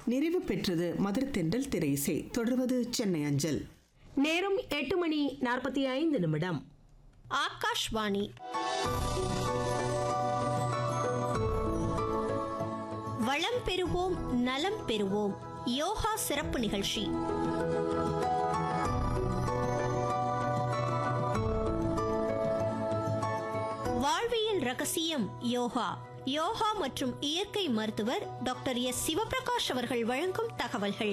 நிறைவு பெற்றது மதுர் தென்றல் திரைசை தொடர்வது சென்னை அஞ்சல் நேரம் எட்டு மணி நாற்பத்தி ஐந்து நிமிடம் ஆகாஷ்வாணி வளம் பெறுவோம் நலம் பெறுவோம் யோகா சிறப்பு நிகழ்ச்சி வாழ்வியல் ரகசியம் யோகா யோகா மற்றும் இயற்கை மருத்துவர் டாக்டர் எஸ் சிவபிரகாஷ் அவர்கள் வழங்கும் தகவல்கள்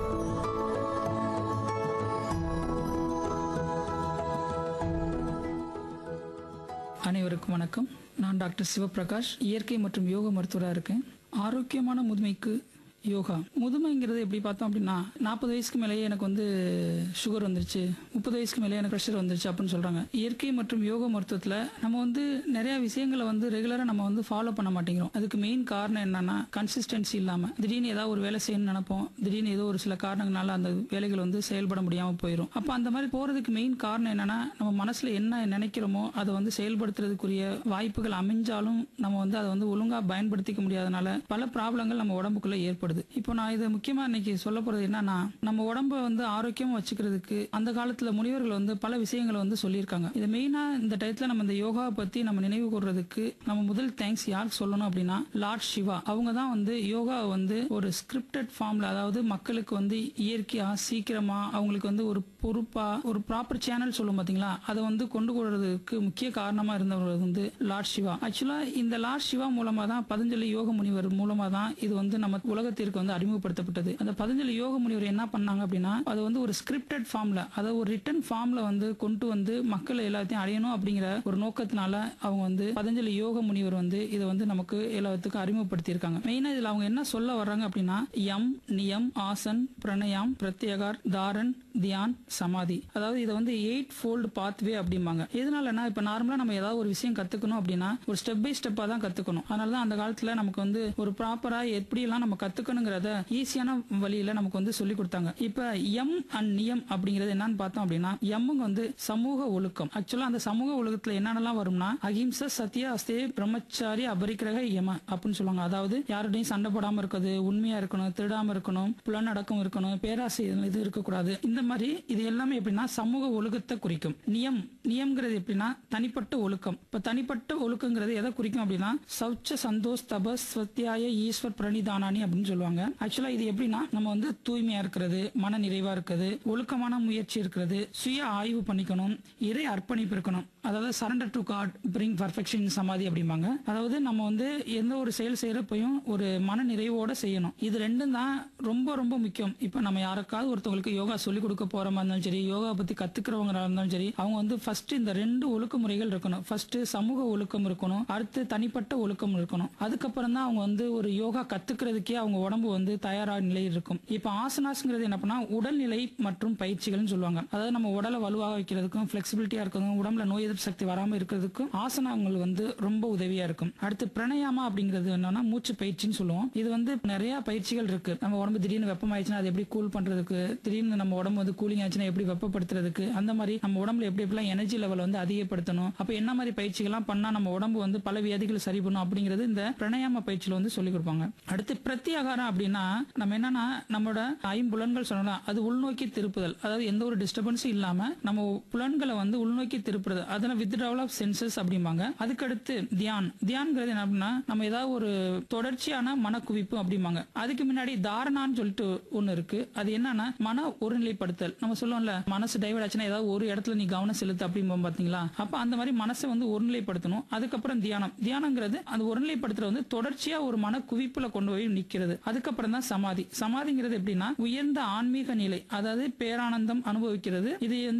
அனைவருக்கும் வணக்கம் நான் டாக்டர் சிவபிரகாஷ் இயற்கை மற்றும் யோக மருத்துவராக இருக்கேன் ஆரோக்கியமான முதுமைக்கு யோகா முதுமைங்கிறது எப்படி பார்த்தோம் அப்படின்னா நாற்பது வயசுக்கு மேலேயே எனக்கு வந்து சுகர் வந்துருச்சு முப்பது வயசுக்கு மேலே எனக்கு ப்ரெஷர் வந்துருச்சு அப்படின்னு சொல்கிறாங்க இயற்கை மற்றும் யோக மருத்துவத்தில் நம்ம வந்து நிறைய விஷயங்களை வந்து ரெகுலராக நம்ம வந்து ஃபாலோ பண்ண மாட்டேங்கிறோம் அதுக்கு மெயின் காரணம் என்னன்னா கன்சிஸ்டன்சி இல்லாமல் திடீர்னு ஏதாவது ஒரு வேலை செய்யணும்னு நினைப்போம் திடீர்னு ஏதோ ஒரு சில காரணங்களால அந்த வேலைகள் வந்து செயல்பட முடியாமல் போயிடும் அப்போ அந்த மாதிரி போகிறதுக்கு மெயின் காரணம் என்னன்னா நம்ம மனசில் என்ன நினைக்கிறோமோ அதை வந்து செயல்படுத்துறதுக்குரிய வாய்ப்புகள் அமைஞ்சாலும் நம்ம வந்து அதை வந்து ஒழுங்காக பயன்படுத்திக்க முடியாதனால பல ப்ராப்ளங்கள் நம்ம உடம்புக்குள்ள ஏற்படுது இப்போ நான் இதை முக்கியமாக இன்னைக்கு சொல்ல போகிறது என்னன்னா நம்ம உடம்ப வந்து ஆரோக்கியமாக வச்சுக்கிறதுக்கு அந்த காலத்தில் முனிவர்கள் வந்து பல விஷயங்களை வந்து சொல்லியிருக்காங்க இது மெயினாக இந்த டயத்தில் நம்ம இந்த யோகாவை பற்றி நம்ம நினைவு கூறுறதுக்கு நம்ம முதல் தேங்க்ஸ் யாருக்கு சொல்லணும் அப்படின்னா லார்ட் சிவா அவங்க தான் வந்து யோகாவை வந்து ஒரு ஸ்கிரிப்டட் ஃபார்ம்ல அதாவது மக்களுக்கு வந்து இயற்கையா சீக்கிரமா அவங்களுக்கு வந்து ஒரு பொறுப்பா ஒரு ப்ராப்பர் சேனல் சொல்லும் பாத்தீங்களா அதை வந்து கொண்டு போறதுக்கு முக்கிய காரணமா இருந்தவர் வந்து லார்ட் சிவா ஆக்சுவலா இந்த லார்ட் சிவா மூலமா தான் பதஞ்சலி யோக முனிவர் மூலமா தான் இது வந்து நம்ம உலகத்திற்கு வந்து அறிமுகப்படுத்தப்பட்டது அந்த பதஞ்சலி யோக முனிவர் என்ன பண்ணாங்க அப்படின்னா அது வந்து ஒரு ஸ்கிரிப்டட் ஃபார்ம்ல அதாவது ஒரு ரிட்டன் ஃபார்ம்ல வந்து கொண்டு வந்து மக்கள் எல்லாத்தையும் அடையணும் அப்படிங்கிற ஒரு நோக்கத்தினால அவங்க வந்து பதஞ்சலி யோக முனிவர் வந்து இதை வந்து நமக்கு எல்லாத்துக்கும் அறிமுகப்படுத்தியிருக்காங்க மெயினா இதுல அவங்க என்ன சொல்ல வர்றாங்க அப்படின்னா யம் நியம் ஆசன் பிரணயாம் பிரத்யகார் தாரன் தியான் சமாதி அதாவது இதை வந்து எயிட் ஃபோல்டு பாத்வே அப்படிம்பாங்க எதனாலனா இப்ப நார்மலா நம்ம ஏதாவது ஒரு விஷயம் கத்துக்கணும் அப்படின்னா ஒரு ஸ்டெப் பை ஸ்டெப்பா தான் கத்துக்கணும் அதனால தான் அந்த காலத்துல நமக்கு வந்து ஒரு ப்ராப்பரா எப்படி எல்லாம் நம்ம கத்துக்கணுங்கிறத ஈஸியான வழியில நமக்கு வந்து சொல்லி கொடுத்தாங்க இப்ப எம் அண்ட் நியம் அப்படிங்கிறது என்னன்னு பார்த்தோம் அப்படின்னா எம்முங்க வந்து சமூக ஒழுக்கம் ஆக்சுவலா அந்த சமூக ஒழுக்கத்துல என்னென்னலாம் வரும்னா அகிம்சா சத்யா அஸ்தே பிரம்மச்சாரி அபரிக்கிரக யம அப்படின்னு சொல்லுவாங்க அதாவது யாருடையும் சண்டை போடாம இருக்கிறது உண்மையா இருக்கணும் திருடாம இருக்கணும் புலனடக்கம் இருக்கணும் பேராசை இது இருக்கக்கூடாது இந்த மாதிரி இது எல்லாமே எப்படின்னா சமூக ஒழுக்கத்தை குறிக்கும் நியம் நியம்ங்கிறது எப்படின்னா தனிப்பட்ட ஒழுக்கம் இப்ப தனிப்பட்ட ஒழுக்கங்கிறது எதை குறிக்கும் அப்படின்னா சௌச்ச சந்தோஷ் தபஸ் ஸ்வத்தியாய ஈஸ்வர் பிரணிதானானி அப்படின்னு சொல்லுவாங்க ஆக்சுவலா இது எப்படின்னா நம்ம வந்து தூய்மையா இருக்கிறது மன நிறைவா இருக்கிறது ஒழுக்கமான முயற்சி இருக்கிறது சுய ஆய்வு பண்ணிக்கணும் இறை அர்ப்பணிப்பு இருக்கணும் அதாவது surrender to God bring perfection சமாதி அப்படிம்பாங்க அதாவது நம்ம வந்து எந்த ஒரு செயல் செய்யறப்பையும் ஒரு மன நிறைவோட செய்யணும் இது ரெண்டும் தான் ரொம்ப ரொம்ப முக்கியம் இப்ப நம்ம யாருக்காவது ஒருத்தவங்களுக்கு யோகா சொல்லி கொடுக்க போற மாதிரி இருந்தாலும் சரி யோகா பத்தி கத்துக்கிறவங்க இருந்தாலும் சரி அவங்க வந்து ஃபர்ஸ்ட் இந்த ரெண்டு ஒழுக்க முறைகள் இருக்கணும் ஃபர்ஸ்ட் சமூக ஒழுக்கம் இருக்கணும் அடுத்து தனிப்பட்ட ஒழுக்கம் இருக்கணும் அதுக்கப்புறம் தான் அவங்க வந்து ஒரு யோகா கத்துக்கிறதுக்கே அவங்க உடம்பு வந்து தயாராக நிலையில் இருக்கும் இப்ப ஆசனாஸ்ங்கிறது என்ன பண்ணா உடல்நிலை மற்றும் பயிற்சிகள்னு சொல்லுவாங்க அதாவது நம்ம உடலை வலுவாக வைக்கிறதுக்கும் பிளெக்சிபிலிட்டியா இருக்கிறதுக்கும் உடம்புல நோய் எதிர்ப்பு சக்தி வராம இருக்கிறதுக்கும் ஆசனங்கள் வந்து ரொம்ப உதவியா இருக்கும் அடுத்து பிரணயாமா அப்படிங்கிறது என்னன்னா மூச்சு பயிற்சின்னு சொல்லுவோம் இது வந்து நிறைய பயிற்சிகள் இருக்கு நம்ம உடம்பு திடீர்னு வெப்பமாயிடுச்சுன்னா அது எப்படி கூல் பண்றதுக்கு திடீர்னு நம்ம உடம்பு வந்து கூலிங் ஆச்சுன்னா எப்படி வெப்பப்படுத்துறதுக்கு அந்த மாதிரி நம்ம உடம்புல எப்படி எப்படிலாம் எனர்ஜி லெவல் வந்து அதிகப்படுத்தணும் அப்ப என்ன மாதிரி பயிற்சிகள்லாம் பண்ணா நம்ம உடம்பு வந்து பல வியாதிகள் சரி பண்ணும் அப்படிங்கிறது இந்த பிரணயாம பயிற்சியில வந்து சொல்லி கொடுப்பாங்க அடுத்து பிரத்யாகாரம் அப்படின்னா நம்ம என்னன்னா நம்மளோட ஐம்புலன்கள் சொல்லலாம் அது உள்நோக்கி திருப்புதல் அதாவது எந்த ஒரு டிஸ்டர்பன்ஸும் இல்லாம நம்ம புலன்களை வந்து உள்நோக்கி திருப்புறது அதெல்லாம் வித்ட்ராவல் ஆஃப் சென்சஸ் அப்படிம்பாங்க அதுக்கடுத்து தியான் தியான்ங்கிறது என்ன அப்படின்னா நம்ம ஏதாவது ஒரு தொடர்ச்சியான மனக்குவிப்பு அப்படிம்பாங்க அதுக்கு முன்னாடி தாரணான்னு சொல்லிட்டு ஒண்ணு இருக்கு அது என்னன்னா மன ஒருநிலைப்படுத்தல் நம்ம சொல்லுவோம்ல மனசு டைவர்ட் ஆச்சுன்னா ஏதாவது ஒரு இடத்துல நீ கவனம் செலுத்து அப்படிம்போம் பாத்தீங்களா அப்ப அந்த மாதிரி மனசை வந்து ஒருநிலைப்படுத்தணும் அதுக்கப்புறம் தியானம் தியானங்கிறது அந்த ஒருநிலைப்படுத்துறது வந்து தொடர்ச்சியா ஒரு மன குவிப்புல கொண்டு போய் நிக்கிறது அதுக்கப்புறம் தான் சமாதி சமாதிங்கிறது எப்படின்னா உயர்ந்த ஆன்மீக நிலை அதாவது பேரானந்தம் அனுபவிக்கிறது இது வந்து